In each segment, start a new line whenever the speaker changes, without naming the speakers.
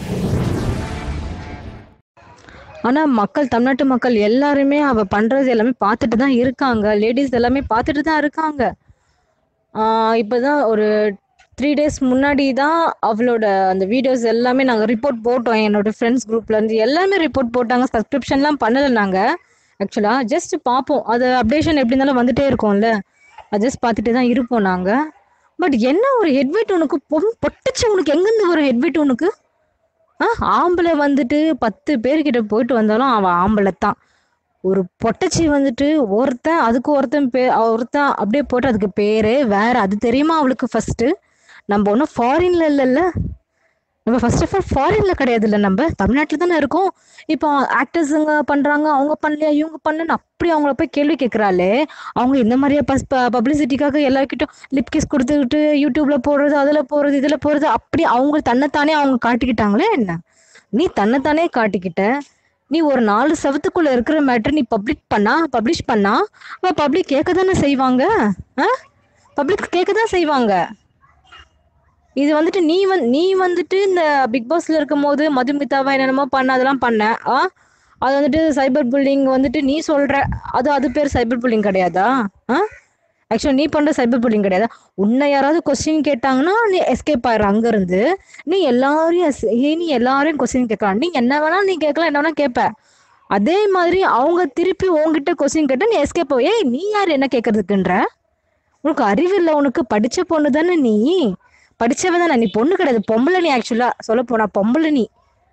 ஆனா மக்கள் தமிழ்நாட்டு மக்கள் எல்லாருமே அவ பண்றது எல்லாமே பார்த்துட்டு தான் இருக்காங்க. லேடீஸ் எல்லாமே பார்த்துட்டு தான் இருக்காங்க. ஆ இப்பதான் ஒரு 3 டேஸ் முன்னாடி தான் அவளோட அந்த வீடியோஸ் எல்லாமே நாங்க ரிப்போர்ட் போட்டோம். என்னோட ஃப்ரெண்ட்ஸ் குரூப்ல இருந்து எல்லாமே ரிப்போர்ட் போட்டாங்க. சப்ஸ்கிரிப்ஷன்லாம் பண்ணல நாங்க. ஆக்சுவலா ஜஸ்ட் பார்ப்போம். அது அப்டேஷன் எப்படி இருந்தாலும் வந்துட்டே இருக்கும்ல. அது ஜஸ்ட் பார்த்துட்டே தான் இருப்போம் நாங்க. பட் என்ன ஒரு ஹெட்வெயிட் உனக்கு பொன் பொட்டச்சி உனக்கு எங்கேருந்து வரும் ஹெட்வெயிட் உனக்கு? ஆ ஆம்பளை வந்துட்டு 10 பேர்கிட்ட போயிட்டு வந்தாலும் அவன் ஆம்பளை தான். ஒரு பொட்டச்சி வந்துட்டு ஒருத்தன் அதுக்கு ஒருத்தன் பே ஒருத்தன் அப்படியே போட்டு அதுக்கு பேரே வேற. அது தெரியுமா அவளுக்கு ஃபர்ஸ்ட்டு? நம்ம ஒண்ணும் ஃபாரின்ல இல்லல்ல. நம்ம ஃபர்ஸ்ட் ஆஃப் ஆல் ஃபாரின்ல கிடையாதுல்ல நம்ப. தமிழ்நாட்டுல தானே இருக்கோம். இப்போ ஆக்டர்ஸுங்க பண்றாங்க. அவங்க பண்ணலையா? இவங்க பண்ணலன்னு அப்படி அவங்கள போய் கேள்வி கேட்குறாளே! அவங்க இந்த மாதிரியா பஸ் ப பப்ளிசிட்டிக்காக எல்லார்கிட்டயும் லிப் கிஸ் குடுத்துக்கிட்டு யூடியூப்ல போடுறது, அதுல போடுறது, இதுல போடுறது அப்படி அவங்க தன்னைத்தானே அவங்க காட்டிக்கிட்டாங்களா என்ன? நீ தன்னைத்தானே காட்டிக்கிட்ட. நீ ஒரு 4 செவுத்துக்குள்ள இருக்கிற மேட்டர் நீ பப்ளிக் பண்ணா பப்ளிஷ் பண்ணா, அப்ப பப்ளிக் கேட்க தானே செய்வாங்க. ஆ? பப்ளிக் கேட்க தான் செய்வாங்க. இது வந்துட்டு நீ வந் நீ வந்துட்டு இந்த பிக் பாஸ்ல இருக்கும்போது மதுமிதாவ என்னென்னமோ பண்ண அதெல்லாம் பண்ண. ஆ? அது வந்துட்டு சைபர் புல்லிங் வந்துட்டு நீ சொல்ற. அது அது பேர் சைபர் புல்லிங் கிடையாதா? ஆ? ஆக்சுவலா நீ பண்ற சைபர் புல்லிங் கிடையாதா? உன்னை யாராவது கொஸ்டின் கேட்டாங்கன்னா, நீ எஸ்கேப் ஆயிடுற அங்கருந்து. நீ எல்லாரையும் எஸ் நீ எல்லாரையும் கொஸ்டின் கேட்கலாம். நீ என்ன வேணாலும் நீ கேட்கலாம். என்ன வேணா கேட்ப. அதே மாதிரி அவங்க திருப்பி உன்கிட்ட கொஸ்டின் கேட்டா நீ எஸ்கேப் ஆவ. ஏய் நீ யாரு என்ன கேட்கறதுக்குன்ற? உனக்கு அறிவில்ல உனக்கு. படிச்ச பொண்ணு தானே நீ. படிச்சவ தானே. நீ பொண்ணு கிடையாது. பொம்பளை நீ ஆக்சுவலா சொல்லப்போனா பொம்பளை நீ.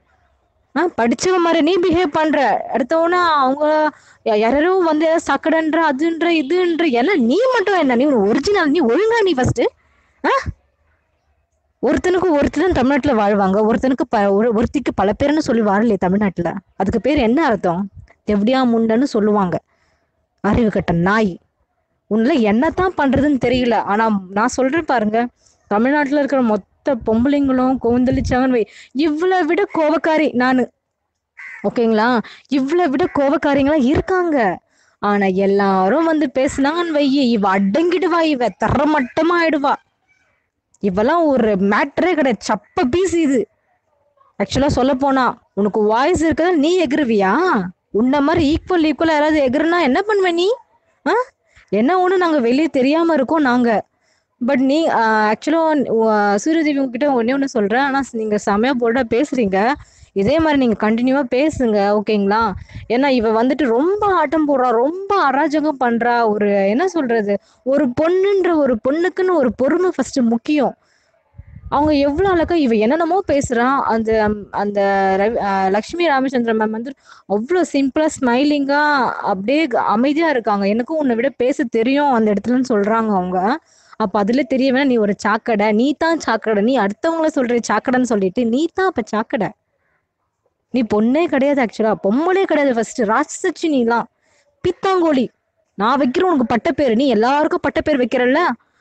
ஆ படிச்சவ மாரி நீ பிஹேவ் பண்ற. அடுத்தவன அவங்க யாராரோ வந்து ஏதாவது சக்கடன்ற, அதுன்ற, இதுன்ற எல்லாம் நீ மட்டும் என்ன? நீ ஒரிஜினல் நீ ஒழுங்கா நீ ஃபர்ஸ்ட்டு. ஆ? ஒருத்தனுக்கு ஒருத்தி தான் தமிழ்நாட்டுல வாழ்வாங்க. ஒருத்தனுக்கு ப ஒரு ஒருத்திக்கு பல பேர்ன்னு சொல்லி வாழலையே தமிழ்நாட்டுல. அதுக்கு பேர் என்ன அர்த்தம்? தெவ்டியா முண்டன்னு சொல்லுவாங்க. அறிவு கெட்ட நாய். உன்ல என்னத்தான் பண்றதுன்னு தெரியல. ஆனா நான் சொல்றேன் பாருங்க. தமிழ்நாட்டுல இருக்கிற மொத்த பொம்பளைங்களும் கொந்தளிச்சாங்கன்னு வை. இவள விட கோவக்காரி நானு. ஓகேங்களா? இவள விட கோவக்காரிங்களா இருக்காங்க. ஆனா எல்லாரும் வந்து பேசுனாங்கன்னு வையி, இவ அடங்கிடுவா இவ. தரமட்டமா ஆயிடுவா. இவெல்லாம் ஒரு மேட்டரே கிடையாது. சப்ப பீஸ் இது. ஆக்சுவலா சொல்லப்போனா, உனக்கு வாய்ஸ் இருக்கா நீ எகிறுவியா? உன்ன மாரி ஈக்குவல் ஈக்குவலா யாராவது எகுறுனா என்ன பண்ணுவ நீ? ஆ? என்ன ஒண்ணு நாங்க வெளிய தெரியாம இருக்கோம் நாங்க. பட் நீ அ ஆக்சுவலா அ சூரியதேவி உங்ககிட்ட ஒண்ணே ஒண்ணு சொல்றேன். ஆனா நீங்க செமையா போல்டா பேசுறீங்க. இதே மாரி நீங்க கன்டினியூவா பேசுங்க. ஓகேங்களா? ஏன்னா இவ வந்துட்டு ரொம்ப ஆட்டம் போடுறா. ரொம்ப அராஜகம் பண்றா. ஒரு என்ன சொல்றது? ஒரு பொண்ணுன்ற ஒரு பொண்ணுக்குன்னு ஒரு பொறுமை ஃபர்ஸ்ட் முக்கியம். அவங்க எவ்வளோ அழகா இவ என்னென்னமோ பேசுறா. அந்த அந்த ரவி அ லட்சுமி ராமச்சந்திரன் மேம் வந்து அவ்ளோ சிம்பிளா ஸ்மைலிங்கா அப்படியே அமைதியா இருக்காங்க. எனக்கும் உன்ன விட பேச தெரியும் அந்த இடத்துலன்னு சொல்றாங்க அவங்க. அப்ப அதுல தெரிய வேணா நீ ஒரு சாக்கடை. நீ தான் சாக்கடை. நீ அடுத்தவங்கள சொல்ற சாக்கடைன்னு சொல்லிட்டு, நீ தான் அப்ப சாக்கடை. நீ பொண்ணே கிடையாது ஆக்சுவலா. பொம்பளே கிடையாது ஃபர்ஸ்ட். ராட்சசி நீலாம். பீத்தாங்கோலி. நான் வைக்கிறேன் உனக்கு பட்டப்பேரு. நீ எல்லாருக்கும் பட்டப்பேர் வைக்கிறல்ல?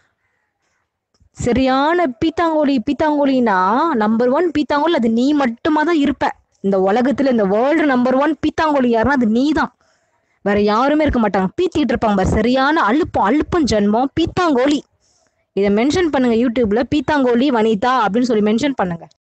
சரியான பீத்தாங்கோலி பீத்தாங்கோலினா நம்பர் 1 பீத்தாங்கோலி அது நீ மட்டுமா தான் இருப்ப. இந்த உலகத்துல இந்த வேர்ல்டு நம்பர் 1 பீத்தாங்கோலி யாருன்னா அது நீ தான். வேற யாருமே இருக்க மாட்டாங்க. பீத்திட்டு இருப்பாங்க பாரு. சரியான அலுப்பம் அலுப்பும் ஜென்மம் பீத்தாங்கோலி. இத மென்ஷன் பண்ணுங்க யூடியூப்ல. பீத்தாங்கோலி வனிதா அப்படின்னு சொல்லி மென்ஷன் பண்ணுங்க.